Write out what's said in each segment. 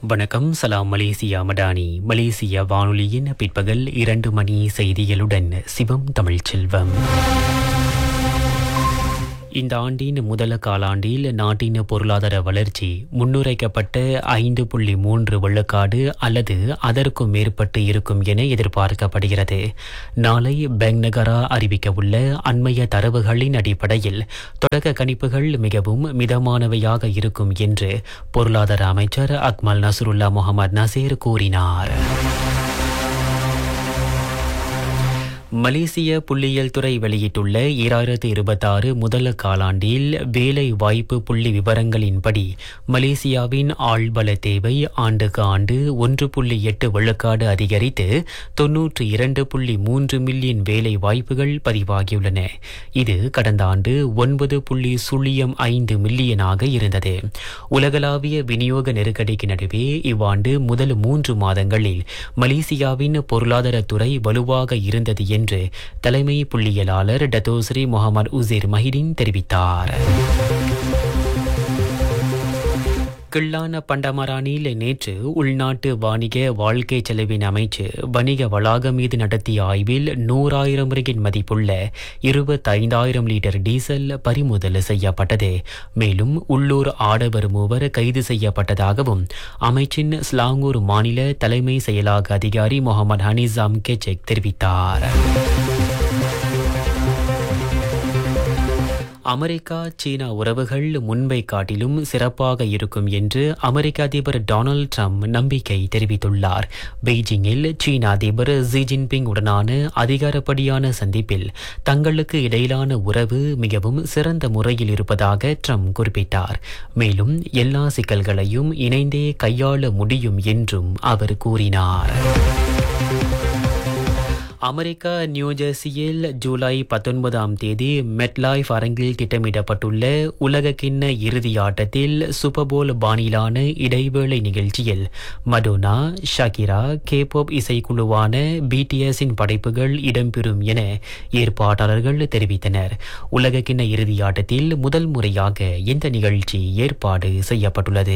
வணக்கம் சலாம் மலேசியா மடானி மலேசிய வானொலியின் பிற்பகல் இரண்டு மணி செய்திகளுடன் சிவம் தமிழ்ச்செல்வம் இந்த ஆண்டின் முதல காலாண்டில் நாட்டின் பொருளாதார வளர்ச்சி முன்னுரைக்கப்பட்ட ஐந்து புள்ளி மூன்று வெள்ளக்காடு அல்லது அதற்கும் மேற்பட்டு இருக்கும் என எதிர்பார்க்கப்படுகிறது நாளை பெங்நகரா அறிவிக்கவுள்ள அண்மைய தரவுகளின் அடிப்படையில் தொடக்க கணிப்புகள் மிகவும் மிதமானவையாக இருக்கும் என்று பொருளாதார அமைச்சர் அக்மல் நசருல்லா முகமது நசீர் கூறினார் மலேசிய புள்ளியியல் துறை வெளியிட்டுள்ள ஈராயிரத்து இருபத்தாறு முதல் காலாண்டில் வேலை வாய்ப்பு புள்ளி விவரங்களின்படி மலேசியாவின் ஆழ்வள தேவை ஆண்டுக்கு ஆண்டு ஒன்று புள்ளி எட்டு விழுக்காடு அதிகரித்து தொன்னூற்றி இரண்டு புள்ளி மூன்று மில்லியன் வேலை வாய்ப்புகள் பதிவாகியுள்ளன இது கடந்த ஆண்டு ஒன்பது புள்ளி சுழியம் ஐந்து மில்லியனாக இருந்தது உலகளாவிய விநியோக நெருக்கடிக்கு நடுவே இவ்வாண்டு முதல் மூன்று மாதங்களில் மலேசியாவின் பொருளாதாரத்துறை வலுவாக இருந்தது என்று தலைமை புள்ளியியலாளர் டத்தோஸ்ரீ முகமது உசேர் மஹிடின் தெரிவித்தார் கிள்ளான பண்டமரானில் நேற்று உள்நாட்டு வாணிக வாழ்க்கை செலவின் அமைச்சு வணிக வளாகம் மீது நடத்திய ஆய்வில் நூறாயிரம் ரிங்கின் மதிப்புள்ள இருபத்தைந்தாயிரம் லிட்டர் டீசல் பறிமுதல் செய்யப்பட்டது மேலும் உள்ளூர் ஆடவர் மூவர் கைது செய்யப்பட்டதாகவும் அமைச்சின் ஸ்லாங்கூர் மாநில தலைமை செயலாக்க அதிகாரி முகமது ஹனிசாம் கெச்செக் தெரிவித்தார் அமெரிக்கா சீனா உறவுகள் முன்பை காட்டிலும் சிறப்பாக இருக்கும் என்று அமெரிக்க அதிபர் டொனால்டு ட்ரம்ப் நம்பிக்கை தெரிவித்துள்ளார் பெய்ஜிங்கில் சீன அதிபர் ஜி ஜின்பிங் உடனான அதிகாரப்படியான சந்திப்பில் தங்களுக்கு இடையிலான உறவு மிகவும் சிறந்த முறையில் இருப்பதாக ட்ரம்ப் குறிப்பிட்டார் மேலும் எல்லா சிக்கல்களையும் இணைந்தே கையாள முடியும் என்றும் அவர் கூறினார் அமெரிக்கா நியூஜெர்சியில் ஜூலை பத்தொன்பதாம் தேதி மெட்லைஃப் அரங்கில் திட்டமிடப்பட்டுள்ள உலக கிண்ண இறுதி ஆட்டத்தில் சூப்பர்போல் பாணியிலான இடைவேளை நிகழ்ச்சியில் மடோனா ஷகிரா கேபாப் இசைக்குழுவான பிடிஎஸின் படைப்புகள் இடம்பெறும் என ஏற்பாட்டாளர்கள் தெரிவித்தனர் உலக கிண்ண இறுதி ஆட்டத்தில் முதல் முறையாக இந்த நிகழ்ச்சி ஏற்பாடு செய்யப்பட்டுள்ளது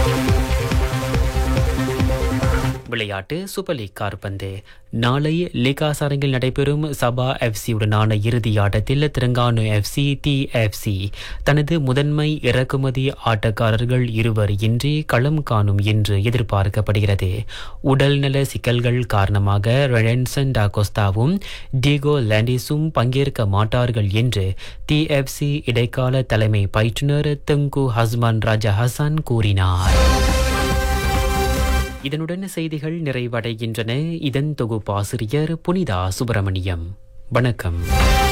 விளையாட்டு சூப்பர் லீக் கார்பந்து நாளை லிகாஸ் அரங்கில் நடைபெறும் சபா எஃப்சி உடனான இறுதி ஆட்டத்தில் திரங்கானு எஃப்சி டி எஃப்சி தனது முதன்மை இறக்குமதி ஆட்டக்காரர்கள் இருவர் இன்றி களம் காணும் என்று எதிர்பார்க்கப்படுகிறது உடல்நல சிக்கல்கள் காரணமாக ரெனன்சன் டாகோஸ்தாவும் டிகோ லாண்டிஸும் பங்கேற்க மாட்டார்கள் என்று டி எஃப்சி இடைக்கால தலைமை பயிற்றுனர் தெங்கு ஹஸ்மான் ராஜா ஹசான் கூறினார் இதனுடன் செய்திகள் நிறைவடைகின்றன இதன் தொகுப்பாசிரியர் புனிதா சுப்பிரமணியம் வணக்கம்